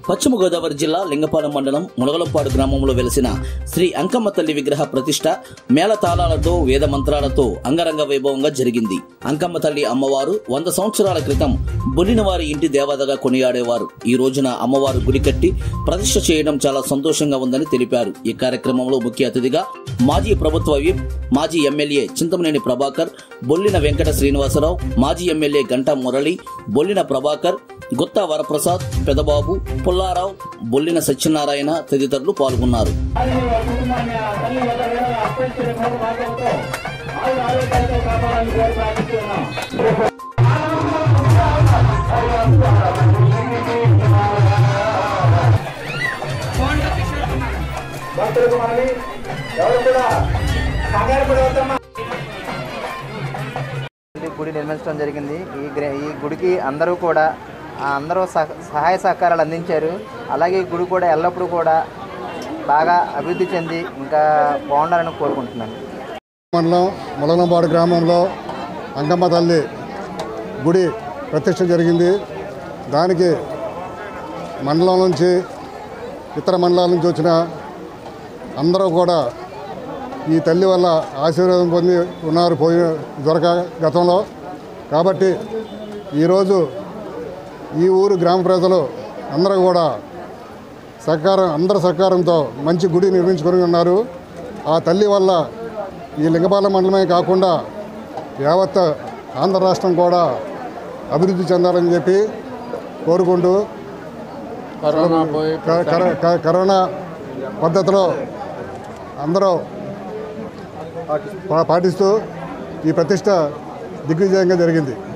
పశ్చిమ గోదావరి జిల్లా లింగపాలెం మండలం ములగలపాడు గ్రామంలో వెలిసిన శ్రీ అంకమ్మ తల్లి విగ్రహ ప్రతిష్ట మేళతాళాలతో వేద మంత్రాలతో అంగరంగ వైభవంగా జరిగింది అంకమ్మ తల్లి అమ్మవారు వంద సంవత్సరాల క్రితం బొలిన వారి ఇంటి దేవతగా కొనియాడేవారు ఈ రోజున అమ్మవారు గుడి కట్టి ప్రతిష్ట చేయడం చాలా సంతోషంగా ఉందని తెలిపారు ఈ కార్యక్రమంలో ముఖ్య అతిథిగా మాజీ ప్రభుత్వ విప్ మాజీ ఎమ్మెల్యే చింతమనేని ప్రభాకర్ బొల్లిన వెంకట శ్రీనివాసరావు మాజీ ఎమ్మెల్యే గంటా మురళి బొల్లిన ప్రభాకర్ గుత్తా వరప్రసాద్ పెదబాబు పుల్లారావు బొల్లిన సత్యనారాయణ తదితరులు పాల్గొన్నారు భక్తులకు మనవి ఎవరు కూడా కంగారు పడవద్దమ్మా ఈ గుడి నిర్మించడం జరిగింది ఈ గ్ర- ఈ గుడికి అందరూ కూడా ఆ, అందరూ సహ- సహాయ సహకారాలు అందించారు అలాగే ఈ గుడి కూడా ఎల్లప్పుడూ కూడా బాగా అభివృద్ధి చెంది ఇంకా బాగుండాలని కోరుకుంటున్నాను మండలం ములగంపాడు గ్రామంలో అంకమ్మ తల్లి గుడి ప్రతిష్ట జరిగింది దానికి మండలం నుంచి ఇతర మండలాల నుంచి వచ్చిన అందరూ కూడా ఈ తల్లి వల్ల ఆశీర్వాదం పొంది ఉన్నారు పోయి దొరక గతంలో కాబట్టి ఈరోజు ఈ ఊరు గ్రామ ప్రజలు అందరూ కూడా సహకారం అందరి సహకారంతో మంచి గుడి నిర్మించుకొని ఉన్నారు ఆ తల్లి వల్ల ఈ లింగపాలెం మండలమే కాకుండా యావత్ ఆంధ్ర రాష్ట్రం కూడా అభివృద్ధి చెందాలని చెప్పి కోరుకుంటూ క- కర- క- కరోనా పద్ధతిలో అందరూ పా- పాటిస్తూ ఈ ప్రతిష్ట దిగ్విజయంగా జరిగింది